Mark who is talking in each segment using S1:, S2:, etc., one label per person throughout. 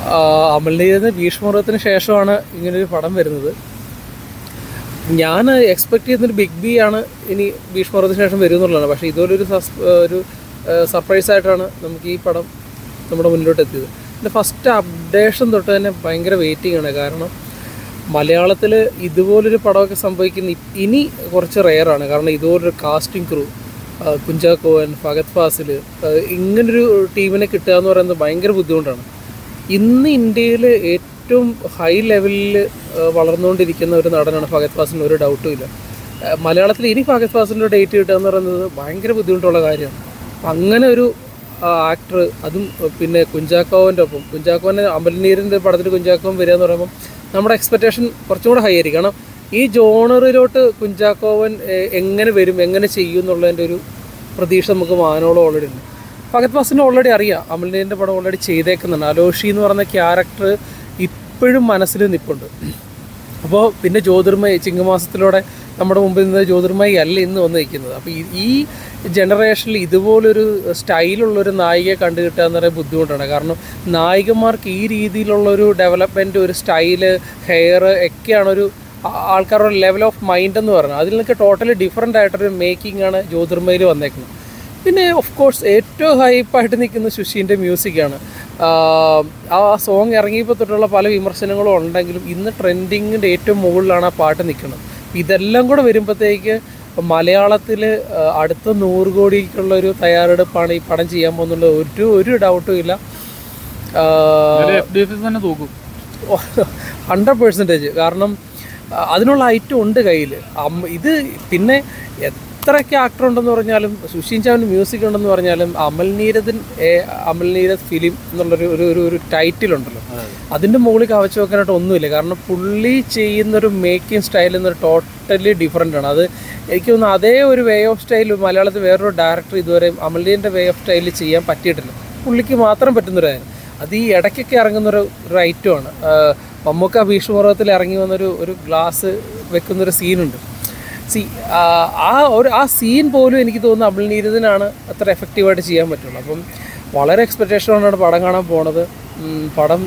S1: അമലിന് ഭീഷ്മപർവത്തിന് ശേഷമാണ് ഇങ്ങനൊരു പടം വരുന്നത് ഞാൻ എക്സ്പെക്ട് ചെയ്യുന്നൊരു ബിഗ് ബി ആണ് ഇനി ഭീഷ്മപർവത്തിന് ശേഷം വരും എന്നുള്ളതാണ് പക്ഷേ ഇതുപോലൊരു സസ് ഒരു സർപ്രൈസ് ആയിട്ടാണ് നമുക്ക് ഈ പടം നമ്മുടെ മുന്നിലോട്ട് എത്തിയത് എൻ്റെ ഫസ്റ്റ് അപ്ഡേഷൻ തൊട്ട് തന്നെ ഭയങ്കര വെയിറ്റിംഗ് ആണ് കാരണം മലയാളത്തിൽ ഇതുപോലൊരു പടമൊക്കെ സംഭവിക്കുന്ന ഇ- ഇനി കുറച്ച് റെയറാണ് കാരണം ഇതുപോലൊരു കാസ്റ്റിംഗ് ക്രൂ കുഞ്ചാക്കോവൻ ഫഗത് ഫാസിൽ ഇങ്ങനൊരു ടീമിനെ കിട്ടുക എന്ന് പറയുന്നത് ഭയങ്കര ബുദ്ധിമുട്ടാണ് ഇന്ന് ഇന്ത്യയിൽ ഏറ്റവും ഹൈ ലെവലിൽ വളർന്നുകൊണ്ടിരിക്കുന്ന ഒരു നടനാണ് ഫഗത് ഫാസിൽ ഒരു ഡൗട്ടും ഇല്ല ആ, മലയാളത്തിൽ ഇനി ഫഗത് ഫാസിലിൻ്റെ ഡേറ്റ് കിട്ടുക എന്ന് പറയുന്നത് ഭയങ്കര ബുദ്ധിമുട്ടുള്ള കാര്യമാണ് അപ്പം അങ്ങനെ ഒരു ആക്ടർ അതും ആ, പിന്നെ കുഞ്ചാക്കോവൻ്റെ ഒപ്പം കുഞ്ചാക്കോവൻ്റെ അമൽനീരിൻ്റെ പടത്തിൽ കുഞ്ചാക്കോവൻ വരിക എന്ന് പറയുമ്പോൾ നമ്മുടെ എക്സ്പെക്റ്റേഷൻ കുറച്ചും കൂടെ ഹൈ ആയിരിക്കും കാരണം ഈ ജോണറിലോട്ട് കുഞ്ചാക്കോവൻ എ- എങ്ങനെ വരും എങ്ങനെ ചെയ്യും എന്നുള്ളതിൻ്റെ ഒരു പ്രതീക്ഷ നമുക്ക് മാനോളം ഓൾറെഡി ഉണ്ട് ഫഗത് ഫാസിന് ഓൾറെഡി അറിയാം അമൽനീരിൻ്റെ പടം ഓൾറെഡി ചെയ്തേക്കുന്നുണ്ട് അലോഷി എന്ന് പറയുന്ന ക്യാരക്ടർ ഇപ്പോഴും മനസ്സിൽ നിൽപ്പുണ്ട് അപ്പോൾ പിന്നെ ജ്യോതിർമയി ചിങ്ങമാസത്തിലൂടെ നമ്മുടെ മുമ്പിൽ നിന്ന് ജ്യോതിർമയി അല്ല ഇന്ന് വന്ന് നിൽക്കുന്നത് അപ്പോൾ ഈ- ഈ ജനറേഷനിൽ ഇതുപോലൊരു സ്റ്റൈലുള്ളൊരു നായികയെ കണ്ടു കിട്ടുക എന്ന് പറയുന്നത് ബുദ്ധിമുട്ടാണ് കാരണം നായികമാർക്ക് ഈ രീതിയിലുള്ളൊരു ഡെവലപ്മെൻറ്റ് ഒരു സ്റ്റൈല് ഹെയർ ഒക്കെയാണ് ഒരു ആ- ആൾക്കാരുടെ ലെവൽ ഓഫ് മൈൻഡ് എന്ന് പറയുന്നത് അതിൽ നിന്നൊക്കെ ടോട്ടലി ഡിഫറെൻ്റ് ആയിട്ടൊരു മേക്കിംഗ് ആണ് ജ്യോതിർമയിൽ വന്നേക്കുന്നത് പിന്നെ ഓഫ് കോഴ്സ് ഏറ്റവും ഹൈപ്പായിട്ട് നിൽക്കുന്ന ശുശീൻ്റെ മ്യൂസിക്കാണ് ആ സോങ് ഇറങ്ങിയപ്പോൾ തൊട്ടുള്ള പല വിമർശനങ്ങളും ഉണ്ടെങ്കിലും ഇന്ന് ട്രെൻഡിങ്ങിൻ്റെ ഏറ്റവും മുകളിലാണ് ആ പാട്ട് നിൽക്കുന്നത് ഇതെല്ലാം കൂടെ വരുമ്പോഴത്തേക്ക് മലയാളത്തിൽ അടുത്ത നൂറ് കോടിക്കുള്ള ഒരു തയ്യാറെടുപ്പാണ് ഈ പടം ചെയ്യാൻ പോകുന്നുള്ള ഒരു ഒരു ഡൗട്ടും ഇല്ല
S2: എഫ് ഡി എഫ് തന്നെ തൂക്കും
S1: ഹൺഡ്രഡ് പേഴ്സൻറ്റേജ് കാരണം ആ, അതിനുള്ള ഐറ്റം ഉണ്ട് കയ്യിൽ ഇത് പിന്നെ എത്രയൊക്കെ ആക്ടർ ഉണ്ടെന്ന് പറഞ്ഞാലും സുഷീൻ ചാവിന് മ്യൂസിക് ഉണ്ടെന്ന് പറഞ്ഞാലും അമൽ നീരദിൻ എ അമൽ നീരദ് ഫിലിം എന്നുള്ളൊരു ഒരു ഒരു ഒരു ടൈറ്റിൽ ഉണ്ടല്ലോ അതിൻ്റെ മുകളിൽ കവച്ച് വെക്കാനായിട്ട് ഒന്നുമില്ല കാരണം പുള്ളി ചെയ്യുന്നൊരു മേക്കിംഗ് സ്റ്റൈൽ എന്നൊരു ടോട്ടലി ഡിഫറെൻ്റ് ആണ് അത് എനിക്ക് തോന്നുന്നു അതേ ഒരു വേ ഓഫ് സ്റ്റൈൽ മലയാളത്തിൽ വേറൊരു ഡയറക്ടർ ഇതുവരെ അമൽനീരിൻ്റെ വേ ഓഫ് സ്റ്റൈലിൽ ചെയ്യാൻ പറ്റിയിട്ടില്ല പുള്ളിക്ക് മാത്രം പറ്റുന്നൊരു കാര്യം അത് ഈ ഇടയ്ക്കൊക്കെ ഇറങ്ങുന്നൊരു ഒരു ഐറ്റമാണ് മമ്മൂക്ക ഭീഷ്മപർവത്തിൽ ഇറങ്ങി വന്നൊരു ഒരു ഗ്ലാസ് വെക്കുന്നൊരു സീനുണ്ട് സി ആ ഒരു ആ സീൻ പോലും എനിക്ക് തോന്നുന്നു അമൽനീരദിനാണ് അത്ര എഫക്റ്റീവായിട്ട് ചെയ്യാൻ പറ്റുള്ളൂ അപ്പം വളരെ എക്സ്പെക്റ്റേഷനോടാണ് പടം കാണാൻ പോണത് ഉം, പടം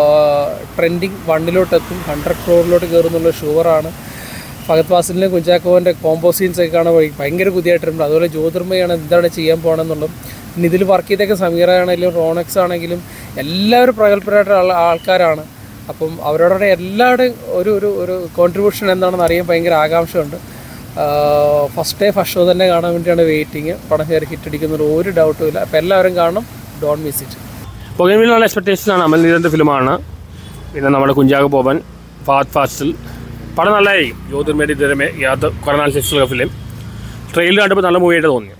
S1: ട്രെൻഡിങ് വണ്ണിലോട്ട് എത്തും ഹൺഡ്രഡ് ക്രോറിലോട്ട് കയറുന്നുള്ള ഷുവറാണ് ഫഹദ് ഫാസിലിനെ കുഞ്ചാക്കോവൻ്റെ കോമ്പോ സീൻസ് ഒക്കെ കാണാൻ ഭയ- ഭയങ്കര പുതിയതായിട്ടുണ്ട് അതുപോലെ ജ്യോതിർമയാണ് എന്താണ് ചെയ്യാൻ പോകണമെന്നുള്ളതും പിന്നെ ഇതിൽ വർക്ക് ചെയ്തൊക്കെ സമീറ ആണെങ്കിലും റോണക്സ് ആണെങ്കിലും എല്ലാവരും പ്രഗത്ഭരായിട്ടുള്ള ആൾ- ആൾക്കാരാണ് അപ്പം അവരോടെ എല്ലാവരുടെയും ഒരു ഒരു ഒരു കോൺട്രിബ്യൂഷൻ എന്താണെന്ന് അറിയാൻ ഭയങ്കര ആകാംക്ഷയുണ്ട് ഫസ്റ്റ് ഡേ ഫസ്റ്റ് ഷോ തന്നെ കാണാൻ വേണ്ടിയാണ് വെയിറ്റിംഗ് പടം കയറി ഹിറ്റടിക്കുന്നതിൽ ഒരു ഡൗട്ടും ഇല്ല അപ്പോൾ എല്ലാവരും കാണണം ഡോൺ മിസ് ഇറ്റ്
S3: പുകയിൽ നല്ല എക്സ്പെക്ടേഷൻ ആണ് അമൽ നീരൻ്റെ ഫിലിമാണ് പിന്നെ നമ്മുടെ കുഞ്ചാക ബോബൻ ഫാത് ഫാസിൽ പടം നല്ലതായിരിക്കും ജ്യോതിർമേടി ഇതുവരെ യാത്ര കുറേ നാല് ശേഷമുള്ള ഫിലിം ട്രെയിലർ കണ്ടപ്പോൾ നല്ല മൂവിയായിട്ട് തോന്നി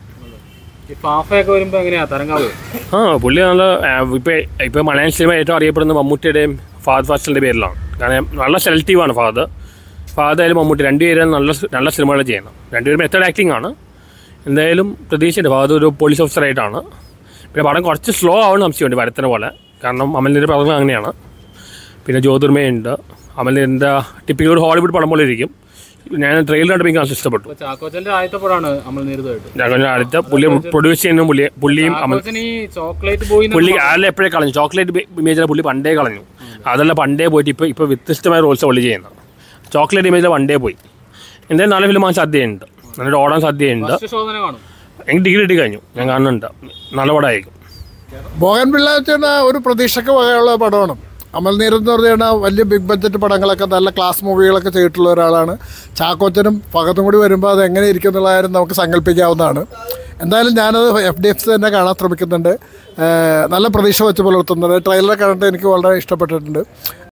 S2: ഈ ഫാഫയൊക്കെ വരുമ്പോ എങ്ങനെയാ തരംഗാവോ
S3: ആ പുള്ളി നല്ല ഇപ്പോൾ ഇപ്പോൾ മലയാളം സിനിമ ഏറ്റവും അറിയപ്പെടുന്ന മമ്മൂട്ടിയുടെയും ഫാദ് ഫാസിലിൻ്റെ പേരിലാണ് കാരണം നല്ല സെലക്റ്റീവാണ് ഫാദർ ഫാദർ ആയാലും മമ്മൂട്ടി രണ്ടുപേരും നല്ല നല്ല സിനിമകൾ ചെയ്യണം രണ്ടുപേരും മെത്തേഡ് ആക്ടിംഗ് ആണ് എന്തായാലും പ്രതീക്ഷയുണ്ട് ഫാദർ ഒരു പോലീസ് ഓഫീസറായിട്ടാണ് പിന്നെ പടം കുറച്ച് സ്ലോ ആവുന്ന സംശയമുണ്ട് വരത്തിനെ പോലെ കാരണം അമലിൻ്റെ പടങ്ങൾ അങ്ങനെയാണ് പിന്നെ ജ്യോതിർമയുണ്ട് അമലിൻ്റെ ടിപ്പിക്കൽ ഒരു ഹോളിവുഡ് പടം പോലെ ഇരിക്കും ഞാൻ ട്രെയിലർ കണ്ടപ്പോൾ എനിക്ക് നല്ല ഇഷ്ടപ്പെട്ടു
S2: ഇപ്പൊ ചാക്കോച്ചന്റെ ആദ്യത്തെ പടമാണ് അമൽ നേരിതായിട്ട്
S3: ഞാൻ അടുത്ത പുള്ളി പ്രൊഡ്യൂസ് ചെയ്യുന്ന പുള്ളി പുള്ളിയും അമൽ
S2: ചാക്കോച്ചൻ ഈ ചോക്ലേറ്റ് ബോയ്
S3: പുള്ളി അതെല്ലാം എപ്പോഴേ കളഞ്ഞു ചോക്ലേറ്റ് ഇമേജിലെ പുള്ളി പണ്ടേ കളഞ്ഞു അതെല്ലാം പണ്ടേ പോയിട്ട് ഇപ്പോൾ ഇപ്പോൾ വ്യത്യസ്തമായ റോൾസ് പുള്ളി ചെയ്യുന്നത് ചോക്ലേറ്റ് ഇമേജിലെ പണ്ടേ പോയി എന്തായാലും നല്ല ഫിലിം ആ സാധ്യതയുണ്ട് നല്ലൊരു ഓടാൻ സാധ്യതയുണ്ട്
S2: ഫസ്റ്റ് ഷോ തന്നെ കാണും
S3: എനിക്ക് ഡിഗ്രി കിട്ടി കഴിഞ്ഞു ഞാൻ കാണുന്നുണ്ട് നല്ല പടമായിരിക്കും
S4: മോഹൻ പിള്ള വെച്ചാൽ ഒരു പ്രതീക്ഷയ്ക്ക് വകയുള്ള പടമാണ് അമൽ നീരദ് എന്ന് പറഞ്ഞാൽ വലിയ ബിഗ് ബഡ്ജറ്റ് പടങ്ങളൊക്കെ നല്ല ക്ലാസ് മൂവികളൊക്കെ ചെയ്തിട്ടുള്ള ഒരാളാണ് ചാക്കോച്ചനും ഫഹത്തും കൂടി വരുമ്പോൾ അത് എങ്ങനെ ഇരിക്കും എന്നുള്ള കാര്യം നമുക്ക് സങ്കല്പിക്കാവുന്നതാണ് എന്തായാലും ഞാനത് എഫ് ഡി എഫ് സി തന്നെ കാണാൻ ശ്രമിക്കുന്നുണ്ട് ഏഹ് നല്ല പ്രതീക്ഷ വെച്ച് പുലർത്തുന്നത് ട്രെയിലർ കണ്ടിട്ട് എനിക്ക് വളരെ ഇഷ്ടപ്പെട്ടിട്ടുണ്ട്